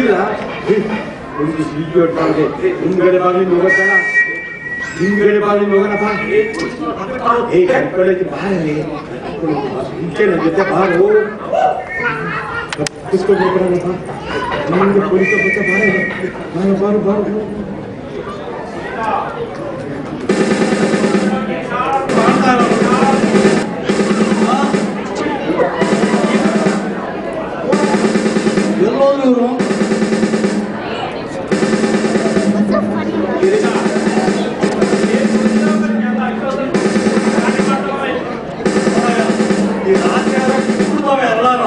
ಗೊತ್ತಿಲ್ಲ ಏ, ಒಂದು ಸೀಕ್ರೆಟ್ ಬಾಗಿಲು ಹಿಂದ್ಗಡೆ ಬಾಗಿಲು ಹೋಗೋಣ ಹಿಂದ್ಗಡೆ ಬಾಗಿಲು ಹೋಗೋಣ ಬಾ ಏ ಕರ್ಕೊಳ್ಳೋಕೆ ಬಾರಲ್ಲಿ ಮುಂಚೆ ನನ್ನ ಜೊತೆ ಬಾರು ತಪ್ಪಿಸ್ಕೊಂಡು ಹೋಗೋಣ ಬಾ ನಿಮ್ಗೆ ಪೊಲೀಸ ಬಚ್ಚ ಬಾರ ಬಾರು ಬಾರು ಬಾರು ಎಲ್ಲೋದ್ರು ಇವರು ಈ ರಾಜ್ಯ ಬಿಡ್ತಾವೆ ಎಲ್ಲಾರು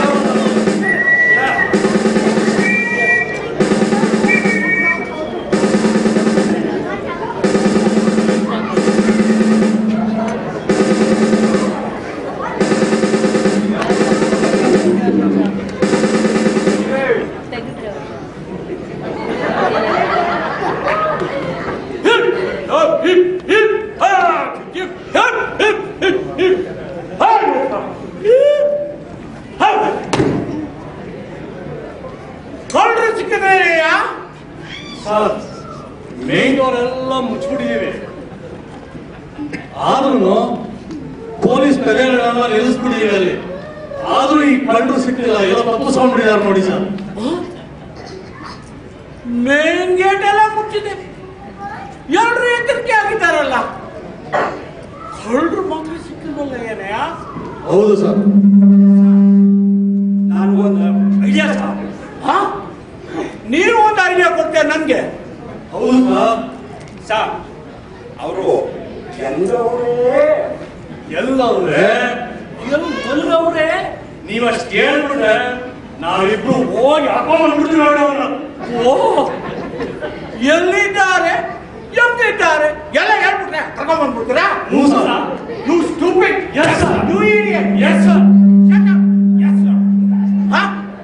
ಕಳ್ಳರು ಸಿಕ್ಕಿದ್ರಯ್ಯ ಸರ್ ಮೇನ್ ಡೋರ್ ಎಲ್ಲ ಮುಚ್ಚಿಬಿಟ್ಟಿದ್ದೀವಿ ಆದ್ರೂ ಪೊಲೀಸ್ ಪೆರೇಡ್ಗಳನ್ನ ನಿಲ್ಲಿಸ್ಬಿಟ್ಟಿದ್ದೀವಿ ಅಲ್ಲಿ ಆದ್ರೂ ಈ ಕಳ್ಳರು ಸಿಕ್ಕಿಲ್ಲ ಎಲ್ಲ ತಪ್ಪಿಸ್ಕೊಂಡ್ಬಿಟ್ಟಿದ್ದಾರೆ ನೋಡಿ ಸರ್ ಮೇನ್ ಗೇಟ್ ಎಲ್ಲ ಮುಚ್ಚಿದೆ ಎಲ್ಲರೂ ಎಚ್ಚರಿಕೆ ಆಗಿದ್ದಾರಲ್ಲ ಕಳ್ಳರು ಮಾತ್ರ ಸಿಕ್ಕಿಲ್ವಲ್ಲ ಏನಯ್ಯ ಹೌದು ಸರ್ ನಾನು ಒಂದು ಐಡಿಯಾ ಸರ್ ಹಾ ನೀವು ಒಂದು ಐಡಿಯಾ ಕೊಡ್ತೀಯ ನನಗೆ ಹೌದು ಸರ್ ಸರ್ ಅವರು ಎಲ್ಲವರೇ ಎಲ್ಲವ್ರೆ ಎಲ್ಲಿ ಬಲ್ಲವರೇ ನೀವಷ್ಟು ಹೇಳ್ಬಿಟ್ರೆ ನಾವಿಬ್ರು ಹೋಗಿ ಹಾಕೊಂಡ್ಬಿಡ್ತೀವಿ ನೋಡಿ ಅವ್ರನ್ನ ಓ ಎಲ್ಲಿದ್ದಾರೆ ಎಲ್ಲಿದ್ದಾರೆ ಎಲ್ಲ ಹೇಳ್ಬಿಟ್ರೆ ಕರ್ಕೊಂಡ್ ಬಂದ್ಬಿಡ್ತೀರಾ ಹ್ಞೂ sir. You stupid Yes, sir. You idiot Yes, sir. Yes, sir. ಹಾ?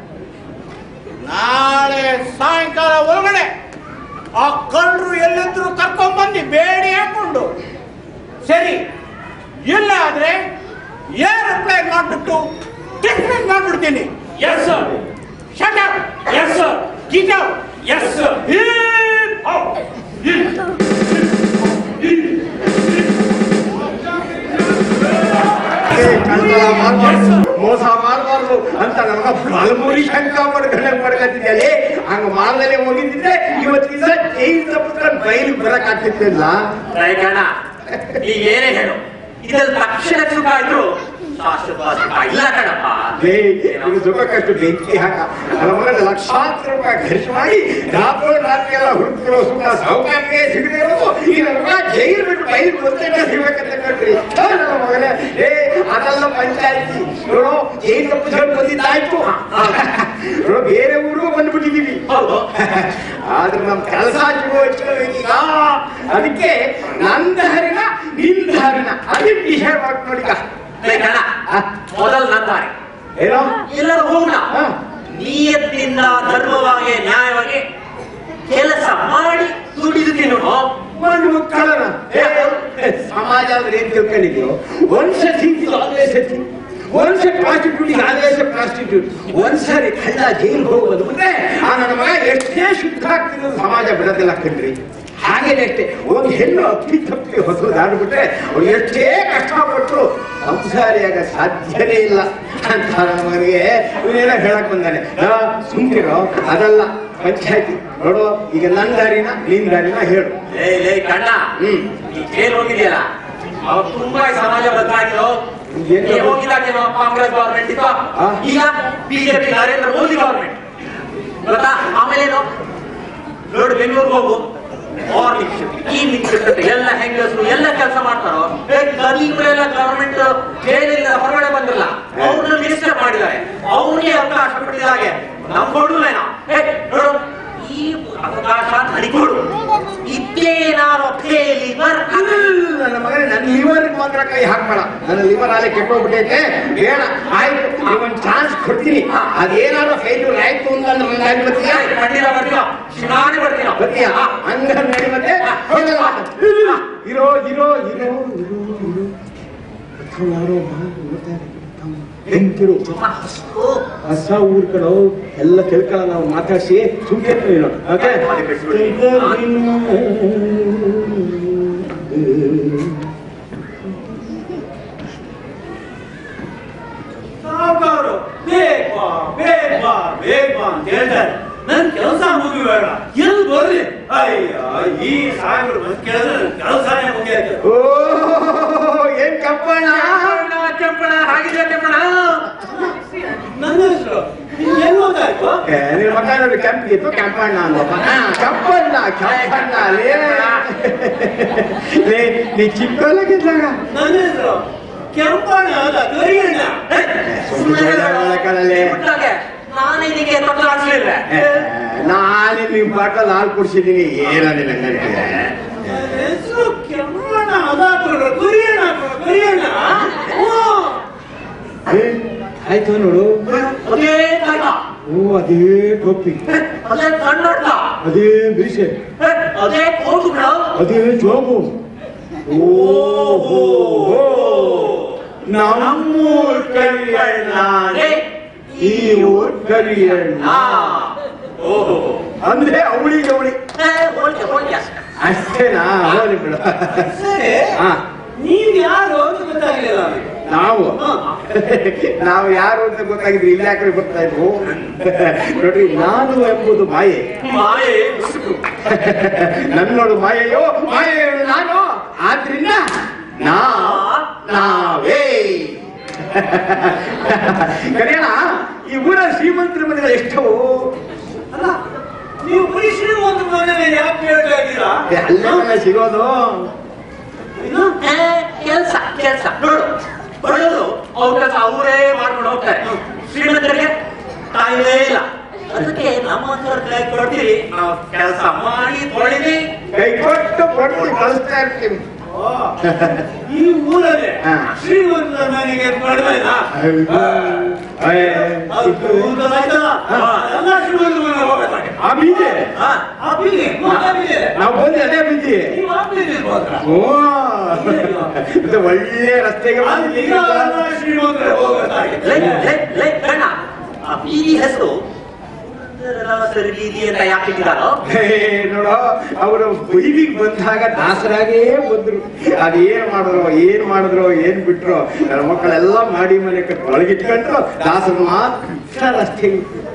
ನಾಳೆ ಸಾಯಂಕಾಲ ಒಳಗಡೆ ಆ ಕಳ್ಳರು ಎಲ್ಲಿದ್ರು ಕರ್ಕೊಂಡ್ ಬಂದು ಬೇಡಿ ಹಾಕೊಂಡು ಸರಿ ಇಲ್ಲ ಆದ್ರೆ ಏರೋಪ್ಲೇನ್ ಮಾಡ್ಬಿಟ್ಟು ಟಿಫಿನ್ ಮಾಡ್ಬಿಡ್ತೀನಿ yes sir shut up yes sir get out yes sir ಏ, ಕಳ್ತನ ಮಾಡ್ಬಾರ್ದು, ಮೋಸ ಮಾಡಬಾರ್ದು ಅಂತ ನಮಗ ಬಲಮುರಿ ಶಂಕ ಮಾಡ್ಕೊಂಡಂಗ್ ಮಾಡ್ಕೊತಿದ್ದೆ ಹಂಗ ಮಾಡ್ದಲೆ ಹೋಗಿದ್ದಿದ್ರೆ ಇವತ್ತಿನ ಜೈಲ್ ತಪ್ಪಿಸ್ಕೊಂಡು ಬಯಲು ಬರಕ್ ಆಗ್ತಿದ್ದಿಲ್ಲ ಕಣ ಈಗ ಏನೇ ಹೇಳು ಇದ್ರಲ್ಲಿ ತಕ್ಷಣ ಸುಖ ಇದ್ರು ಶಾಶ್ವತ ಸುಖ ಇಲ್ಲ ಕಣಪ್ಪ ಲೇ, ಇದು ಸುಖಕ್ಕಷ್ಟು ಬೆಂಕಿ ಹಾಕ ನನ್ನ ಮಗನ ಲಕ್ಷಾಂತರ ರೂಪಾಯಿ ಖರ್ಚು ಮಾಡಿ ರಾತ್ರಿ ರಾತ್ರಿ ಎಲ್ಲ ಹುಡುಕಿರೋ ಸುಖ ಸೌಕರ್ಯ ಸಿಗದೆ ಇರೋದು ಈ ನನ್ನ ಮಗ ಜೈಲು ಬಿಟ್ಟು ಬಯಲು ಗೊತ್ತೇನೆ ಸಿಗ್ಬೇಕಂತ ಕಣ್ರಿ ಹಾ, ನನ್ನ ಮಗನೇ ಏ ಅದೆಲ್ಲ ಪಂಚಾಯತಿ ನೋಡು ಜೈಲು ತಪ್ಪಿಸ್ಕೊಂಡು ಬಂದಿದ್ದಾಯ್ತು ನೋಡು ಬೇರೆ ಊರಿಗೂ ಬಂದ್ಬಿಟ್ಟಿದೀವಿ ಹೌದು ಆದ್ರೆ ನಮ್ ಕೆಲಸ ಈಗ ಅದಕ್ಕೆ ನಂದ ಹರಿನ ನಿಂದ ಹರಿನ ಅದಕ್ಕೆ ಡಿಸೈಡ್ ಮಾಡ್ಕೊಡಿಕ ಲೇ ಕಣ ಮೊದಲು ನಂದಾರೆ ಏನೋ ಎಲ್ಲರೂ ಹೋಗೋಣ ಹಾ. ನಿಯತ್ತಿಂದ ಧರ್ಮವಾಗಿ ನ್ಯಾಯವಾಗಿ ಕೆಲಸ ಮಾಡಿ ದುಡಿದು ತಿನ್ನೋಣ ಮಣ್ಣು ಮಕ್ಕಳನ ಸಮಾಜ ಅಂದ್ರೆ ಏನ್ ತಿಳ್ಕೊಂಡಿದ್ಯೋ ಒಂದ್ಸ ಥಿಂಗ್ಸ್ ಆಲ್ವೇಸ್ ಒಂದ್ಸ ಪ್ರಾಸ್ಟಿಟ್ಯೂಟ್ ಆಲ್ವೇಸ್ ಪ್ರಾಸ್ಟಿಟ್ಯೂಟ್ ಒಂದ್ಸರಿ ಕಳ್ಳ ಜೈಲ್ ಹೋಗಿ ಬಂದ್ಬಿಟ್ರೆ ಆ ನನ್ನ ಮಗ ಎಷ್ಟೇ ಶುದ್ಧ ಆಗ್ತಿರೋದು ಸಮಾಜ ಬಿಡೋದಿಲ್ಲ ಕಣ್ರಿ ಹಾಗೇನೆ ಅಷ್ಟೇ ಒಂದು ಹೆಣ್ಣು ಅಪ್ಪಿ ತಪ್ಪಿ ಹೊಸದಾಡ್ಬಿಟ್ರೆ ಅವ್ರು ಎಷ್ಟೇ ಕಷ್ಟಪಟ್ಟರು ಸಂಸಾರಿಯಾಗ ಸಾಧ್ಯನೇ ಇಲ್ಲ ಅಂತ ನನ್ನ ಮಗನಿಗೆ ಇವನೇನೋ ಹೇಳಕ್ ಬಂದಾನೆ ಸುಮ್ಕಿರೋ ಅದಲ್ಲ ಪಂಚಾಯತಿ ನೋಡು ಈಗ ನನ್ನ ದಾರಿನ ನಿನ್ ದಾರಿನ ಹೇಳು ಲೇ ಲೇ ಕಣ್ಣ ಹ್ಮ್. ಈ ಜೈಲ್ ಹೋಗಿದೆಯಲ್ಲ ಅವಾಗ ತುಂಬಾ ಈ ಸಮಾಜ ಬದಲಾಗಿರೋ ಏನ್ ನೀ ಹೋಗಿದಾಗೇನೋ ಕಾಂಗ್ರೆಸ್ ಗವರ್ಮೆಂಟ್ ಇತ್ತು ಆ? ಈಗ ಬಿಜೆಪಿ ನರೇಂದ್ರ ಮೋದಿ ಗವರ್ಮೆಂಟ್ ಗೊತ್ತಾ ಆಮೇಲೇನು ನೋಡು ಬೆಂಗಳೂರಿಗೆ ಹೋಗು ಮಾರ್ನಿಂಗ್ ಶಿಫ್ಟ್ ಈವ್ನಿಂಗ್ ಶಿಫ್ಟ್ ಎಲ್ಲ ಹೆಂಗಸರು ಎಲ್ಲ ಕೆಲಸ ಮಾಡ್ತಾರೋ ಇವರೆಲ್ಲ ಗವರ್ಮೆಂಟ್ ಜೈಲಿಂದ ಹೊರಗಡೆ ಬಂದಿಲ್ಲ ಅವ್ರನ್ನ ಮಿನಿಸ್ಟರ್ ಮಾಡಿದ್ದಾರೆ ಅವ್ರಿಗೆ ಅವಕಾಶ ಕೊಟ್ಟಿದ್ದಾರೆ ನಮ್ ಕೊಡುವೇನೋ ಏ, ನೋಡು ಈ ಅವಕಾಶ ನಡಿಕೊಡು ಇದ್ದೇನಾರು ಫೇಲಿವರ್ ನನ್ನ ಮಗನೇ ನನ್ನ ಲಿವರ್ ಮಾತ್ರ ಕೈ ಹಾಕ್ಬೇಡ ನನ್ನ ಲಿವರ್ ಅಲ್ಲೇ ಕೆಟ್ಟೋಗ್ಬಿಟ್ಟೈತೆ ಬೇಡ ಆಯ್ತು ಒಂದು ಚಾನ್ಸ್ ಕೊಡ್ತೀನಿ ಅದೇನಾದ್ರು ಫೇಲ್ಯೂರ್ ಆಯ್ತು ಅಂತ ನನ್ನ ದಾರಿ ಬರ್ತೀಯಾ ಖಂಡಿತ ಬರ್ತೀನೋ ಶಿವಾನಿ ಬರ್ತೀನೋ ಬರ್ತೀಯಾ ಹಂಗ ನಡಿ ಮತ್ತೆ ಹೋಗಲ್ಲ. ಇರೋ ಇರೋ ಇರೋ ಇರೋ ಇರೋ ಯಾರೋ ಬಾ, ನೋಡ್ತಾರೆ. ಹೆಂಗಿರು ಹೊಸ ಊರ್ ಕಡೆ ಎಲ್ಲ ತಿಳ್ಕೊಳ್ಳ ನಾವು ಮಾತಾಡ್ಸಿ ಸುಮ್ಮನೆ ಹೇಳೋಣ ಓಕೆ ಮಾಡಿ ಬಿಟ್ಬಿಡಿ. ಸಾವುಕಾರರು ಬೇಗ ಬಾ ಬೇಗ ಬಾ ಬೇಗ ಬಾ ಅಂತ ಹೇಳ್ತಾರೆ ನನ್ ಕೆಲಸ ಮುಗಿಬೇಡ ಎಲ್ಲಿ ಬರ್ಲಿ ಅಯ್ಯ ಈ ಸಾಗರ ಬಂದ್ ಕೇಳಿದ್ರೆ ನನ್ ಕೆಲಸನೇ ಮುಗಿಯಾಯ್ತು ಓ ಏನ್ ಕಪ್ಪಣ್ಣ ಕೆಂಪಣ ಹಾಗಿದೆ ಕೆಂಪಣ ನನ್ನ ಹೆಸರು ಏನ್ ಓದಾಯ್ತು ಏ, ನಿನ್ ಮಕ್ಕ ನೋಡಿ ಕೆಂಪಿಗಿತ್ತು ಕೆಂಪಣ್ಣ ಅಂದಪ್ಪ ಹಾ, ಕೆಂಪಣ್ಣ ಕೆಂಪಣ್ಣ ಲೇ ಲೇ ನೀ ಚಿಕ್ಕವಳಾಗಿದ್ದಾಗ ನನ್ನ ಹೆಸರು ಕೆಂಪಣ್ಣ ಅಲ್ಲ ಕರಿಯಣ್ಣ ಕಣಲೆ ಬಿಟ್ಟಾಗೆ ನಾನು ಇದಕ್ಕೆ ತೊಂದರೆ ಆಗ್ಲಿಲ್ಲ ನಾನೇ ನಿಮ್ ಬಾಟಲ್ ಹಾಲು ಕುಡ್ಸಿದೀನಿ ಏನ ನಿನ್ನ ನನ್ನ ಹೆಸರು ಕೆಂಪಣ್ಣ ಅದ ಕರಿಯಣ್ಣ ಕರಿಯಣ್ಣ ಆಯ್ತು ನೋಡು ಅದೇ ಕಾಯ್ದ ಓ ಅದೇ ಟೋಪಿ ಅದೇ ಕನ್ನಡ ಅದೇ ಬಿರಿಸೆ ಅದೇ ಕೋಟು ಬಿಡ ಅದೇ ಜೋಬು ಓಹೋ ನಮ್ಮೂರ್ ಕರಿಯಣ್ಣ ಈ ಊರ್ ಕರಿಯಣ್ಣ ಓಹೋ ಅಂದ್ರೆ ಅವಳಿಗೆ ಅವಳಿ ಹೋಲ್ಕೆ ಹೋಲ್ಕೆ ಅಷ್ಟೇ ಅಷ್ಟೇನಾ ಹೋಗ್ಲಿ ಬಿಡು ಸರಿ ಹಾ ನೀವ್ ಯಾರು ಅಂತ ಗೊತ್ತಾಗ್ಲಿಲ್ಲ ನನಗೆ ನಾವು ನಾವು ಯಾರು ಅಂತ ಗೊತ್ತಾಗಿದ್ರಿ ಇಲ್ಲಿ ಯಾಕೆ ಬರ್ತಾ ಇದ್ವು ನೋಡ್ರಿ ನಾನು ಎಂಬುದು ಮಾಯೆ ಮಾಯೆ ಮುಸುಕು ನನ್ನೋಡು ಮಾಯೆಯೋ ಮಾಯೆಯೋ ನಾನು ಆದ್ರಿಂದ ನಾ ನಾವೇ ಕರೆಯೋಣ ಈ ಊರ ಶ್ರೀಮಂತರ ಮನೆಗಳು ಎಷ್ಟವು ಅಲ್ಲ ನೀವು ಬರೀ ಶ್ರೀಮಂತ ಮನೆ ಯಾಕೆ ಹೇಳ್ತಾ ಇದ್ದೀರಾ ಅಲ್ಲೇ ಸಿಗೋದು ಇನ್ನು ಕೆಲಸ ಕೆಲಸ ನೋಡು ಬಡವರು ಅವ್ರ ಕೆಲಸ ಅವರೇ ಮಾಡ್ಕೊಂಡು ಹೋಗ್ತಾರೆ ಶ್ರೀಮಂತರಿಗೆ ತಾಯಿನೇ ಇಲ್ಲ ಅದಕ್ಕೆ ನಮ್ಮ ಕೈ ಕೊಡ್ತೀವಿ ನಾವು ಕೆಲಸ ಮಾಡಿ ತೊಳಿವಿ ಕೈ ಕೊಟ್ಟು ಕೊಟ್ಟು ಕಳಿಸ್ತಾ ಇರ್ತೀವಿ ಓ, ಈ ಊರಲ್ಲಿ ಹಾ. ಶ್ರೀಮಂತರ ಮನೆಗೆ ಕಡಿಮೆನಾ ಅದು ಊರದಾಯ್ತಲ್ಲ? ಹಾ. ಎಲ್ಲ ಶ್ರೀಮಂತರ ಮನೆಗೆ ಹೋಗ್ಬೇಕಾಗಿ. ಆ ಬೀದಿ ಹಾ ಆ ಬೀದಿ, ಆ ಬೀದಿ. ನಾವು ಬಂದು ಅದೇ ಬೀದಿ ನೀವು ಆ ಬೀದಿಗೆ ಹೋದ್ರ? ಓ ಇದು ಒಳ್ಳೆ ರಸ್ತೆಗೆ ಅಲ್ಲಿ ಈಗ ಎಲ್ಲ ಶ್ರೀಮಂತರೇ ಹೋಗ್ಬೇಕಾಗಿ. ಲೇ ಲೇ ಲೇ ಕಣ್ಣ ಆ ಬೀದಿ ಹೆಸರು ಸರಿ ಬೀದಿ ಅಂತ ಯಾಕೆ ಇಟ್ಟಿದಾರೋ ಹೇ, ನೋಡೋ ಅವರು ಬೈದಿಗೆ ಬಂದಾಗ ದಾಸರಾಗೇ ಬಂದ್ರು ಅದೇನ್ ಮಾಡಿದ್ರು ಏನ್ ಮಾಡಿದ್ರು ಏನ್ ಬಿಟ್ರು ನನ್ನ ಮಕ್ಕಳೆಲ್ಲ ಮಾಡಿ ಮನೆ ಕಟ್ಟಿ ಒಳಗಿಟ್ಕೊಂಡ್ರು ದಾಸರು ಮಾತ್ರ ರಸ್ತೆ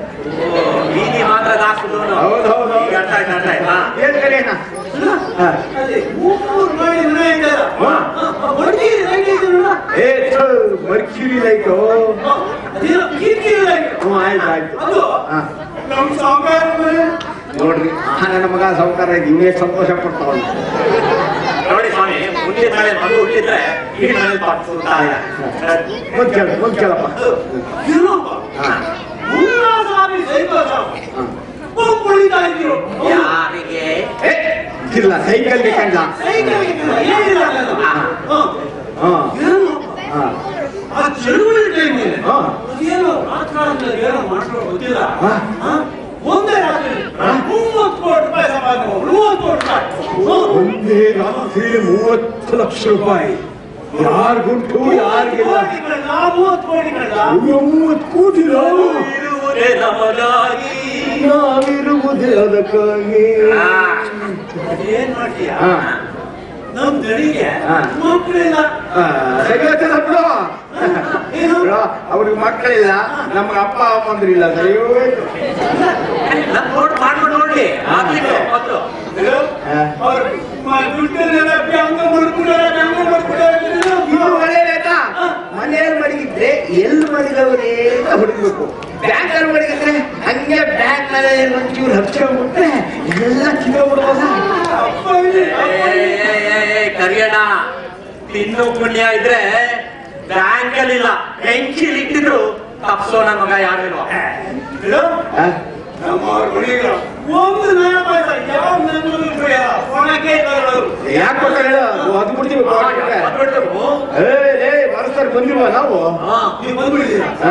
ಬೀದಿ ಮಾತ್ರ ದಾಸರು ಹೌದು, ಹೌದು, ಹೌದು. ಅರ್ಥ ಆಯ್ತು ಅರ್ಥ ಆಯ್ತು ಹಾ. ಏನ್ ಕರೆಯೋಣ ಹಾ. ಅಲ್ಲಿ ಮೂರ್ ಮಾಡಿ ಮನೆ ಇದ್ದಾರ. ಹಾ. ಆ, ಹೊಡ್ಗಿ ಲೈಟ್ ಐತೆ ನೋಡು. ಏ ಮರ್ಕ್ಯೂರಿ ಲೈಟು ಆ, ಅದೇನೋ ಕಿರಿಕಿರಿ ಲೈಟ್. ಹ್ಞೂ ಆಯ್ತು ಆಯ್ತು ಅದು ಹಾ ನಮ್ ಸಾವುಕಾರ ಮನೆ. ನೋಡ್ರಿ ಆ ನನ್ನ ಮಗ ಸಾವುಕಾರ ಇವನೇ ಸಂತೋಷ ಪಡ್ತಾವಲ್ಲ ನೋಡಿ ಸ್ವಾಮಿ ಮುಂದಿನ ತಲೆ ಮಗು ಹುಟ್ಟಿದ್ರೆ ಈ ಮನೆ ತಪ್ಪಿಸುತ್ತಾರೆ ಮುಂದ್ ಕೇಳ ಮುಂದ್ ಕೇಳಪ್ಪ ಏನಪ್ಪ? ಹಾ ಮುನ್ನಾಸಾರಿ ಸೈಕಲ್ ಶಾಪ್. ಹಾ ಪಂಪ್ ಹೊಡಿತಾ ಇದ್ದೀರು. ಹೌದು. ಯಾರಿಗೆ ಏ ಇಲ್ಲ ಸೈಕಲ್ಗೆ ಕಂಡ ಸೈಕಲ್ ಇದ್ದಿಲ್ಲ, ಏನಿಲ್ಲ ಅಲ್ಲ. ಹಾ. ಹಾ. ಹಾ ಏನಪ್ಪ? ಹಾ ಆ ಚಳುವಳಿ ಟೈಮಲ್ಲಿ ಹಾ. ಅದೇನೋ ರಾಜಕಾರಣದಲ್ಲಿ ಏನೋ ಮಾಡ್ಕೊಂಡು ಗೊತ್ತಿಲ್ಲ ಹಾ. ಹಾ? ಒಂದೇ ರಾತ್ರಿ ಹಾ. ಮೂವತ್ತು ಕೋಟಿ ರೂಪಾಯಿ ಸಂಪಾದನೆ ಮಾಡಿ, ಮೂವತ್ತು ಕೋಟಿ ರೂಪಾಯಿ ಹಾ. ಒಂದೇ ರಾತ್ರಿ ಮೂವತ್ತು ಲಕ್ಷ ರೂಪಾಯಿ ಯಾರಿಗುಂಟು ಯಾರಿಗಿಲ್ಲ ಕೋಟಿಗಳನ್ನ, ಮೂವತ್ತು ಕೋಟಿಗಳನ್ನ ಅಯ್ಯೋ, ಮೂವತ್ತು ಕೋಟಿ ನಾವು ಇರುವುದೇ ನಮಗಾಗಿ ನಾವಿರುವುದೇ ಅದಕ್ಕಾಗಿ ಹಾ. ಏನ್ ಮಾಡ್ತೀಯ ಹಾ. ನಮ್ ದಣಿಗೆ ಹಾ. ಮಕ್ಕಳಿಲ್ಲ ಆ, ಸರಿ ಹೋಯ್ತಲ್ಲ ಬಿಡು ಏನು? ಬಿಡು, ಅವ್ರಿಗೆ ಮಕ್ಕಳಿಲ್ಲ ನಮ್ಗೆ ಅಪ್ಪ ಅಮ್ಮಂದ್ರಿಲ್ಲ ಸರಿ ಹೋಯ್ತು ನಮ್ ನೋಡ್ ಮಾಡ್ಕೊಂಡು ನೋಡ್ಲಿ ಆಗ್ಲಿಕ್ಕೆ ಮೊದ್ಲು ಹಾ. ಅವ್ರ ದುಡ್ಡನ್ನೆಲ್ಲ ಬ್ಯಾಂಕ್ ಮಾಡ್ಬಿಟ್ಟಾರೆ, ಬ್ಯಾಂಕ್ ಮಾಡ್ಬಿಟ್ಟಾರೆ. ಇದು ಒಳ್ಳೇದಾಯ್ತಾ ಮನೆಯಲ್ಲಿ ಮಡಗಿದ್ರೆ ಎಲ್ಲಿ ಮಡಗವ್ರೆ ಅಂತ ಹುಡುಕ್ಬೇಕು ಬ್ಯಾಂಕ್ ಅಲ್ಲಿ ಮಡಗಿದ್ರೆ ಹಂಗೆ ಬ್ಯಾಂಕ್ ಮೇಲೆ ಒಂಚೂರು ಹಚ್ಕೊಂಡ್ಬಿಟ್ರೆ ಎಲ್ಲ ಕಿಲೋಬಿಡ್ಬೋದ ಅಪ್ಪ ಇಲ್ಲಿ, ಅಪ್ಪ ಇಲ್ಲಿ. ಕರಿಯಣ್ಣ ತಿನ್ನು ಪುಣ್ಯ ಇದ್ರೆ ಬ್ಯಾಂಕ್ ಅಲ್ಲಿ ಇಲ್ಲ ಬೆಂಕಿಲಿ ಇಟ್ಟಿದ್ರು ತಪ್ಸೋ ನನ್ನ ಮಗ ಯಾರೇನು ಇದು ನಮ್ಮ ಅವ್ರ ಮನೆಗೆ ಒಂದು ನಯ ಪೈಸೆ ಯಾವ ನನ್ನ ರೂಪಾಯಿ ಕೊಣಕ್ಕೆ ತಗೊಳ್ಳೋರು. ಯಾಕೆ ಕೊಟ್ಟ ಹೇಳು ಅದು ಬಿಡ್ತೀವಿ ಏ ಏ ಬರ್ಸ್ತಾರೆ ಬಂದಿಲ್ವ ನಾವು ನೀವು ಬಂದ್ಬಿಟ್ಟಿದ್ದೀರಾ? ಆ.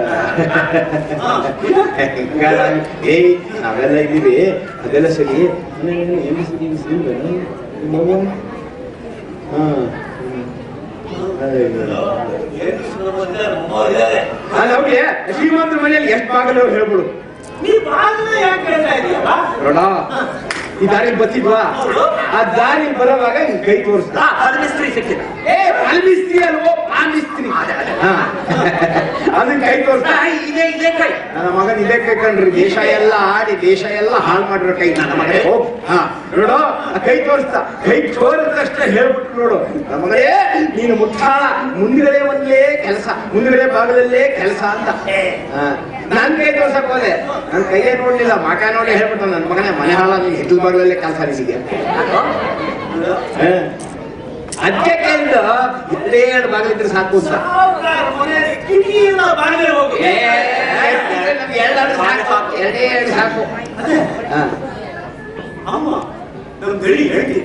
ಹಾ. ಹಿಂಗಾದ್ರೆ ಏ ನಾವೆಲ್ಲ ಇದ್ದೀವಿ ಅದೆಲ್ಲ ಸರಿ ಏನು ಸರಿ ಹಾ ಏನು ಸುಮ್ಮನೆ ನಮ್ಮವ್ರಿದ್ದಾರೆ. ಅಲ್ಲ ಅವ್ರಿಗೆ ಶ್ರೀಮಂತರ ಮನೆಯಲ್ಲಿ ಎಷ್ಟು ಬಾಗಿಲು ಹೇಳ್ಬಿಡು ನೀ ಬಾಗಿಲು ಯಾಕೆ ಹೇಳ್ತಾ ಇದೀಯಲ್ಲ ನೋಡ ಈ ದಾರಿ ಬತ್ತಿದ್ವಾ ಆ ದಾರಿ ಬರೋವಾಗ ಹಿಂಗ್ ಕೈ ತೋರಿಸ್ದ ಮಿಸ್ತ್ರಿ ಸಿಕ್ಕಿದ ಏ ಪಾಲ್ಮಿಸ್ತ್ರಿ ಅಲ್ವೋ ಪಾಲ್ಮಿಸ್ತ್ರಿ ಹಾ. ಅದನ್ನ ಕೈ ತೋರಿಸ್ದ ಇದೇ ಇದೇ ಕೈ ನನ್ನ ಮಗನ್ ಇದೇ ಕೈ ಕಂಡ್ರಿ ದೇಶ ಎಲ್ಲ ಆಡಿ ದೇಶ ಎಲ್ಲ ಹಾಳು ಮಾಡಿರೋ ಕೈ ನನ್ನ ಮಗನೇ ಹೋಗ್ ಹಾ ನೋಡು ಆ ಕೈ ತೋರಿಸ್ತಾ ಕೈ ತೋರಿದ ತಕ್ಷಣ ಹೇಳ್ಬಿಟ್ಟು ನೋಡು ನನ್ನ ಮಗನೇ ನೀನು ಮುಟ್ಟಾಳ ಮುಂದ್ಗಡೆ ಒಂದೇ ಕೆಲಸ ಮುಂದ್ಗಡೆ ಭಾಗದಲ್ಲೇ ಕೆಲಸ ಅಂತ ಹಾ. ನಾನ್ ಕೈ ತೋರ್ಸಕ್ ಹೋದೆ ನನ್ ಕೈಯೇ ನೋಡ್ಲಿಲ್ಲ ಮಕ ನೋಡಿ ಹೇಳ್ಬಿಟ್ಟು ನನ್ನ ಮಗನೇ ಮನೆ ಹಾಳ ನೀನ್ ಹಿತ್ತಲ ಭಾಗದಲ್ಲೇ ಕೆಲಸ ನಿನಗೆ ಹಾ. ಅದಕ್ಕೆ ಕೇಳಿದ್ದು ಎರಡೇ ಎರಡು ಬಾಗಿಲಿದ್ರೆ ಸಾಕು ಅಂತ ಸಾವ್ಕಾರ ಮನೆಯಲ್ಲಿ ಕಿಟಕಿಯಿಂದ ಬಾಗಿಲು ಹೋಗಿ ಏ, ನಮ್ಗೆ ಎರಡೆರಡು ಸಾಕು ಎರಡೇ ಎರಡು ಸಾಕು ಹಾ. ಅಮ್ಮ ನಮ್ ಗಡಿ ಹೇಳಿ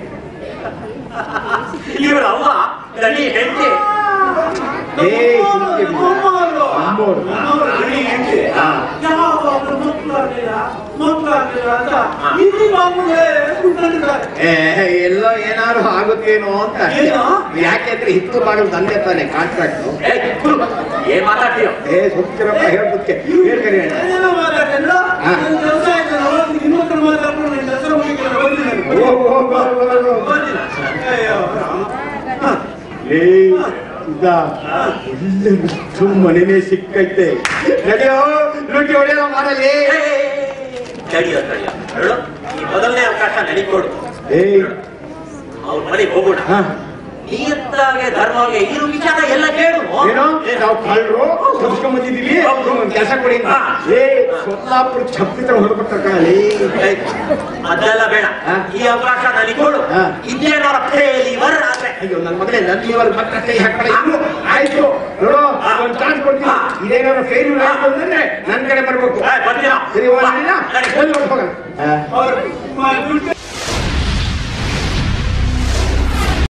ಇವರ ಅವ್ವ ದಣಿ ಹೆಂಡತಿ ಏ, ಹಿಂಗೆ ಬಿಡು. ಅಮ್ಮೋರು. ಗಡಿ ಹೆಂಡತಿ ಹಾ. ಯಾವಾಗಲೂ ಮಕ್ಕಳಾಗಲಿಲ್ಲ ಮಕ್ಕಳಾಗಲಿಲ್ಲ ಅಂತ ಇಲ್ಲಿ ಮಕ್ಕಳೇ ಕುತ್ಕೊಂಡಿದ್ದಾರೆ ಏ, ಎಲ್ಲೋ ಏನಾದ್ರು ಆಗುತ್ತೇನೋ ಅಂತ ಅಷ್ಟೇ. ಏನೋ? ಯಾಕೆಂದ್ರೆ ಹಿತ್ತು ಬಾಗಿಲು ತಂದೆ ತಾನೆ ಕಾಂಟ್ರಾಕ್ಟ್ ಏ, ಕುರು. ಏನ್ ಮಾತಾಡ್ತೀಯೋ ಏ ಸುತ್ತಿರಪ್ಪ ಹೇಳ್ಬಿಟ್ಟೆ ಹೇಳ್ಕರಿ ಅಣ್ಣ. ಏನೇನೋ ಮಾತಾಡ್ತಿಲ್ಲ ಹಾ. ನನ್ನ ಕೆಲಸ ಆಯ್ತು ನಾನು ಇನ್ನೊಬ್ಬರು ಮಾತಾಡ್ಕೊಂಡು ನನ್ನ ಕೆಲಸ ಮುಗಿಕೊಂಡು ಬಂದಿದ್ದೇನೆ ಓ, ಓ, ಓ, ಓ, ಓ. ಬಂದಿಲ್ಲ ಅಯ್ಯೋ ರಾಮ. ಹ. ಏ, ಇದ ಒಳ್ಳೆ ಮಿಸ್ಟ್ರು ಮನೆನೇ ಸಿಕ್ಕೈತೆ ನಡಿಯೋ ಲುಟಿ ಹೊಡೆಯೋ ಮಾಡಲಿ ತಡಿಯೋ ತಡಿಯೋ ಹೇಳು ಈ ಮೊದಲನೇ ಅವಕಾಶ ನನಗೊಡು ಏ ಅವ್ರ ಮನೆಗೆ ಹೋಗೋಣ ಹಾ ನಿಯತ್ತಾಗೆ ಧರ್ಮವಾಗಿ ಇರು ವಿಚಾರ ಎಲ್ಲ ಕೇಳು ಏನೋ ನಾವು ಕಳ್ಳರು ಹೊಡ್ಸ್ಕೊಂಡ್ ಬಂದಿದೀವಿ ಒಂದ್ ಕೆಲಸ ಕೊಡಿ ಅಂತ. ಏ ಸೊಲ್ಲಾಪುರ ಛಪ್ಪಿ ತರ ಹೊಡ್ಕೊಟ್ಟ ಕಣಲಿ ಏ, ಅದೆಲ್ಲ ಬೇಡ ಹಾ. ಈ ಅವಕಾಶ ನನಗೊಡು ಹಾ. ಇದೇನಾರ ಫೇಲಿವರ್ ಆದ್ರೆ ಅಯ್ಯೋ ನನ್ನ ಮಗನೇ ನನ್ನ ಇವಾಗ ಮತ್ತೆ ಕೈ ಹಾಕಡ ಇನ್ನು ಆಯ್ತು ನೋಡು ಒಂದ್ ಚಾನ್ಸ್ ಕೊಡ್ತೀನಿ ಇದೇನಾದ್ರು ಫೇಲ್ ಆಯ್ತು ಅಂದ್ರೆ ನನ್ ಕಡೆ ಬರ್ಬೇಕು ಏ, ಬರ್ತೀರಾ ಸರಿ ಹೋಗೋಣ ನಡಿ. ಹೋಗಿ ಹೋಗೋಣ ಅವ್ರು ಮ- ದುಡ್ಡು